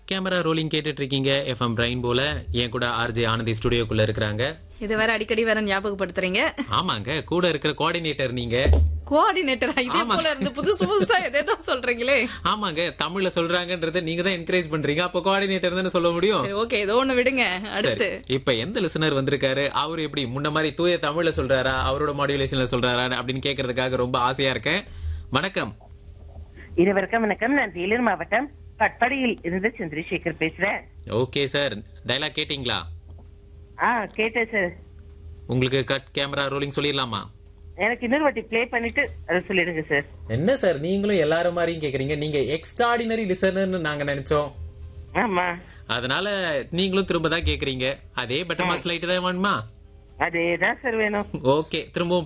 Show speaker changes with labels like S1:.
S1: camera rolling கேட்டுட்டு இருக்கீங்க FM brain போல என் கூட ஆர்ஜே ஆனந்தி ஸ்டுடியோக்குள்ள இருக்கிறாங்க
S2: இது வேற அடிக்கடி வேற ஞாபகப்படுத்துறீங்க
S1: ஆமாங்க கூட இருக்கிற கோஆர்டினேட்டர் நீங்க
S2: கோஆர்டினேட்டரா இதே போல இருந்து புதுசு புதுசா எதேதான் சொல்றீங்களே
S1: ஆமாங்க தமிழ்ல சொல்றாங்கன்றத நீங்க தான் என்கரேஜ் பண்றீங்க அப்ப கோஆர்டினேட்டர் தானே சொல்ல முடியும்
S2: சரி ஓகே ஏதோ ஒண்ணு விடுங்க அடுத்து
S1: சரி இப்ப எந்த லிசனர் வந்திருக்காரு அவர் எப்படி முன்ன மாதிரி தூய தமிழ்ல சொல்றாரா அவரோட மாடுலேஷன்ல சொல்றாரா அப்படின்னு கேக்குறதுக்காக ரொம்ப ஆசையா இருக்கேன் வணக்கம்
S3: இருவருக்கும் வணக்கம் நான் வேலூர் மாவட்டம் பட்பாடியில் இருந்து சந்திரசேகர் பேசுறேன்
S1: ஓகே சார் டைலாக் கேட்டிங்களா
S3: ஆ கேட்டேன் சார்
S1: உங்களுக்கு கட் கேமரா ரோலிங் சொல்லிடலாமா
S3: எனக்கு இன்னொரு வாட்டி ப்ளே பண்ணிட்டு அதை சொல்லிடுங்க சார்
S1: என்ன சார் நீங்களும் எல்லாரும் மாதிரியும் கேக்குறீங்க நீங்க எக்ஸ்ட்ராடினரி லிசனர்னு நாங்க நினைச்சோம்
S3: ஆமா
S1: அதனால நீங்களும் திரும்ப தான் கேக்குறீங்க அதே பட்டன் மார்க்ஸ் லைட் தான் வேணுமா
S3: அதேதான் சார் வேணும்
S1: ஓகே திரும்பவும்